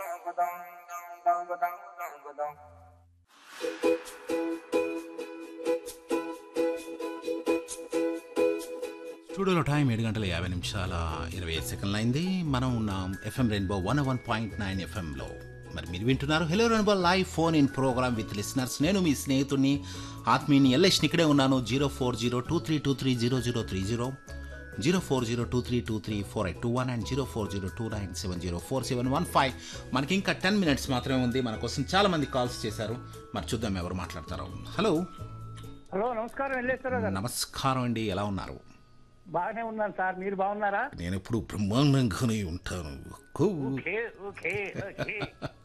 స్టూడియోలో టైం ఏడు గంటల యాభై నిమిషాల ఇరవై ఐదు సెకండ్లు అయింది మనం ఉన్నాం F M rainbow one one point nine ఎఫ్ఎంలో మరి మీరు వింటున్నారు hello rainbow live phone in programme with listeners నేను మీ స్నేహితుడిని ఆత్మీయుని ఎల్ఎస్ ఇక్కడే ఉన్నాను zero four zero two three two three zero zero three zero zero four zero two three two three four eight two one and zero four zero two nine seven zero four seven one five మనకి ఇంకా ten minutes మాత్రమే ఉంది మన కోసం చాలా మంది calls చేశారు మరి చూద్దాం ఎవరు మాట్లాడతారో హలో హలో నమస్కారం వెళ్ళేశ్వరరావు గారు నమస్కారం అండి ఎలా ఉన్నారు బాగానే ఉన్నాను సార్ మీరు బాగున్నారా నేను ఎప్పుడు బ్రహ్మాండంగానే ఉంటాను కూ. ఓకే ఓకే ఓకే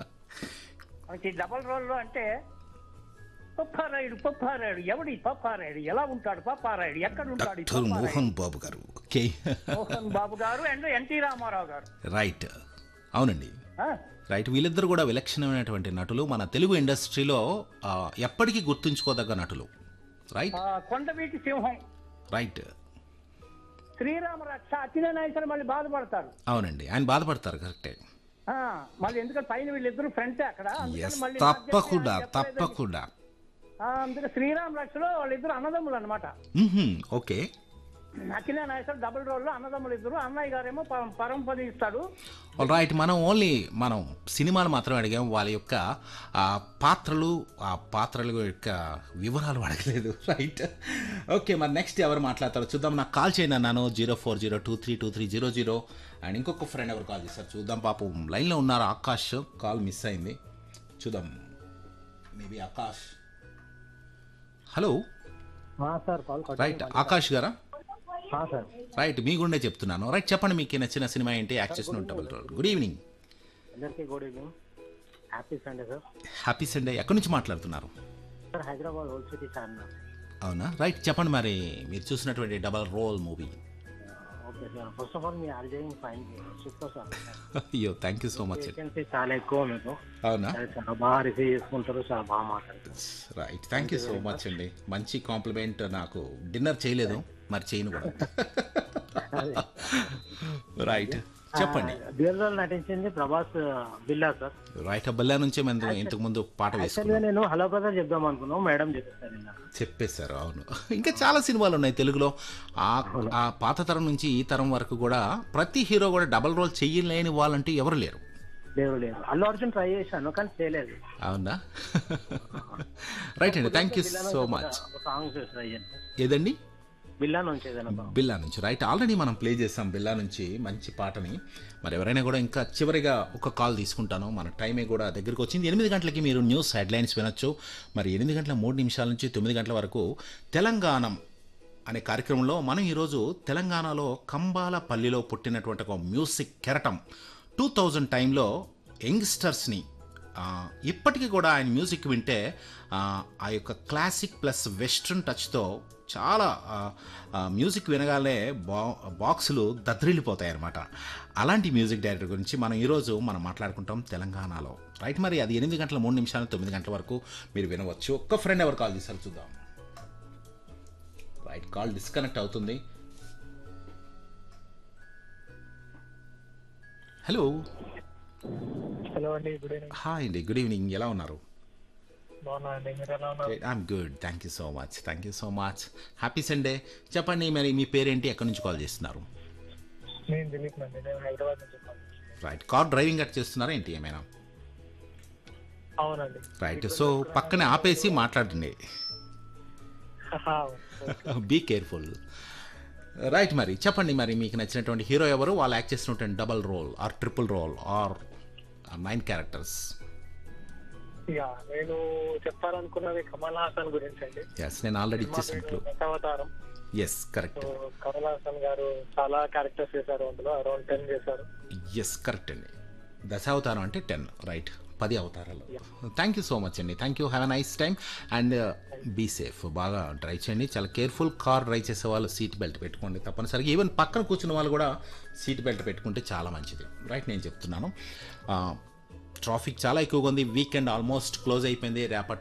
మనకి డబల్ రోల్ లో అంటే పప్పారాయుడు పప్పారాయుడు ఎవడి పప్పారాయుడు ఎలా ఉంటాడు పప్పారాయుడు ఎక్కడ ఉంటాడు ఈ డాక్టర్ పప్పారాయుడు? మోహన్ బాబు గారు ఓకే మోహన్ బాబు గారు అండ్ ఎన్టీ రామారావు గారు రైట్ అవునండి ఆ, రైట్ వీళ్ళిద్దరు కూడా విలక్షణమైనటువంటి నటులు మన తెలుగు ఇండస్ట్రీలో ఆ, ఎప్పటికీ గుర్తుంచుకోదగ్గ నటులు రైట్ ఆ, కొండవీటి సింహం రైట్ శ్రీరామ రక్ష అచ్చినాయసరి మళ్ళీ బాధపడతారు అవునండి ఆయన బాధపడతారు కరెక్టే ఆ, మళ్ళీ ఎందుకంటే పైన వీళ్ళిద్దరు ఫ్రెంటే అక్కడ అందుకని ఎస్ మళ్ళీ తప్పకుండా నాకు చెప్పలేదని- తప్పకుండా ఆ, అందుకే శ్రీరామ రక్షలో వాళ్ళిద్దరు అన్నదమ్ములు అనమాట మ్మ్హ్మ్, ఓకే అఖిల నాయకుడు డబుల్ రోల్ లో అన్నదమ్ములు ఇద్దరు అన్నయ్య గారేమో ప- పరంపది ఇస్తాడు ఆల్ రైట్ మనం ఓన్లీ మనం సినిమాలు మాత్రం అడిగాం వాళ్ళ యొక్క ఆ పాత్రలు ఆ పాత్రల యొక్క వివరాలు అడగలేదు రైట్ ఓకే మరి నెక్స్ట్ ఎవరు మాట్లాడతారో చూద్దాం నాకు కాల్ చేయండి అన్నాను zero four zero two three two three zero zero and ఇంకొక ఫ్రెండ్ ఎవరు కాల్ చేస్తారు చూద్దాం పాపం లైన్లో ఉన్నారు ఆకాష్ కాల్ మిస్ అయింది చూద్దాం maybe Akash hello sir call right Akash గారా సార్ రైట్ మీ గుండే చెప్తున్నాను రైట్ చెప్పండి మీకు నచ్చిన సినిమా ఏంటి యాక్సెస్ డబుల్ రోల్ గుడ్ ఈవినింగ్ అందరికీ good evening happy Sunday sir happy Sunday ఎక్కడి నుంచి మాట్లాడుతున్నారు sir Hyderabad whole city sir అవునా రైట్ చెప్పండి మరి మీరు చూసినటువంటి double role movie okay sir first of all మీ ఆర్జేయింగ్ ఫైన్ సూపర్ సార్ అయ్యో thank you so much vacancy చాలా ఎక్కువ మీకు అవునా అది చాలా బాగా రిసీవ్ చేసుకుంటారు చాలా బాగా మాట్లాడతారు right thank you so much అండి మంచి కాంప్లిమెంట్ నాకు డిన్నర్ చేయలేదు మరి చేయను కూడా రైట్ చెప్పండి దీర్ఘాలు నటించింది ప్రభాస్ బిల్లా సార్ రైట్ బల్లా నుంచే మేము ఇంతకు ముందు పాట యాక్చువల్గా వేసుకున్నాం నేను హలో బ్రదర్ చెప్దాం అనుకున్నాను మేడం చెప్పేస్తారు ఇలా చెప్పేశారు అవును ఇంకా చాలా సినిమాలు ఉన్నాయి తెలుగులో ఆ ఆ పాత తరం నుంచి ఈ తరం వరకు కూడా ప్రతి హీరో కూడా డబల్ రోల్ చెయ్యలేని వాళ్ళంటూ ఎవరు లేరు లేరు లేదు అల్లు అర్జున్ ట్రై చేశాను కానీ చేయలేదు అవునా రైట్ అండి thank you so much songs try చేయండి ఏదండి బిల్లా నుంచి ఏదైనా బాగా బిల్లా నుంచి రైట్ ఆల్రెడీ మనం ప్లే చేసాం బిల్లా నుంచి మంచి పాటని మరి ఎవరైనా కూడా ఇంకా చివరిగా ఒక కాల్ తీసుకుంటాను మన టైమే కూడా దగ్గరికి వచ్చింది ఎనిమిది గంటలకి మీరు న్యూస్ హెడ్లైన్స్ వినొచ్చు మరి ఎనిమిది గంటల మూడు నిమిషాల నుంచి తొమ్మిది గంటల వరకు తెలంగాణం అనే కార్యక్రమంలో మనం ఈరోజు తెలంగాణలో కంబాలపల్లిలో పుట్టినటువంటి ఒక మ్యూజిక్ కెరటం టూ థౌజండ్ టైంలో యంగ్స్టర్స్ని ఆ, ఇప్పటికీ కూడా ఆయన మ్యూజిక్ వింటే ఆ, ఆ యొక్క క్లాసిక్ ప్లస్ వెస్ట్రన్ టచ్తో చాలా ఆ, ఆ, మ్యూజిక్ వినగానే బా బాక్సులు దద్దరిల్లిపోతాయి అనమాట అలాంటి మ్యూజిక్ డైరెక్టర్ గురించి మనం ఈరోజు మనం మాట్లాడుకుంటాం తెలంగాణలో రైట్ మరి అది ఎనిమిది గంటల మూడు నిమిషాలు తొమ్మిది గంటల వరకు మీరు వినవచ్చు ఒక్క ఫ్రెండ్ ఎవరు కాల్ చేశారు చూద్దాం రైట్ కాల్ డిస్కనెక్ట్ అవుతుంది హలో హలో అండి గుడ్ ఈవినింగ్ హాయ్ అండి గుడ్ ఈవినింగ్ ఎలా ఉన్నారు బాగున్నా అండి మీరు ఎలా ఉన్నారు I'm good thank you so much thank you so much happy Sunday చెప్పండి మరి మీ పేరేంటి ఎక్కడి నుంచి కాల్ చేస్తున్నారు నేను దిలీప్ అండి నేను హైదరాబాద్ నుంచి call right car driving at చేస్తున్నారా ఏంటి ఏమైనా అవునండి రైట్ సో పక్కనే ఆపేసి మాట్లాడండి బీ కేర్ఫుల్ రైట్ మరి చెప్పండి మరి మీకు నచ్చినటువంటి హీరో ఎవరు వాళ్ళు యాక్ట్ చేసినటువంటి double role or triple role or nine characters yeah నేను చెప్పాలనుకున్నది కమల్ హాసన్ గురించి అండి ఎస్ నేను ఆల్రెడీ ఇచ్చేసినట్లు Dasavatharam yes correct so Kamal Haasan గారు చాలా క్యారెక్టర్స్ చేశారు అందులో అరౌండ్ టెన్ చేశారు ఎస్ కరెక్ట్ అండి దశావతారం అంటే టెన్ రైట్ పది అవతారాలు థ్యాంక్ యూ సో మచ్ అండి thank you have a nice time and be safe బాగా డ్రైవ్ చేయండి చాలా కేర్ఫుల్ కార్ డ్రైవ్ చేసే వాళ్ళు సీట్ బెల్ట్ పెట్టుకోండి తప్పనిసరిగా ఈవెన్ పక్కన కూర్చున్న వాళ్ళు కూడా సీట్ బెల్ట్ పెట్టుకుంటే చాలా మంచిది రైట్ నేను చెప్తున్నాను ట్రాఫిక్ చాలా ఎక్కువగా ఉంది వీకెండ్ ఆల్మోస్ట్ క్లోజ్ అయిపోయింది రేపటి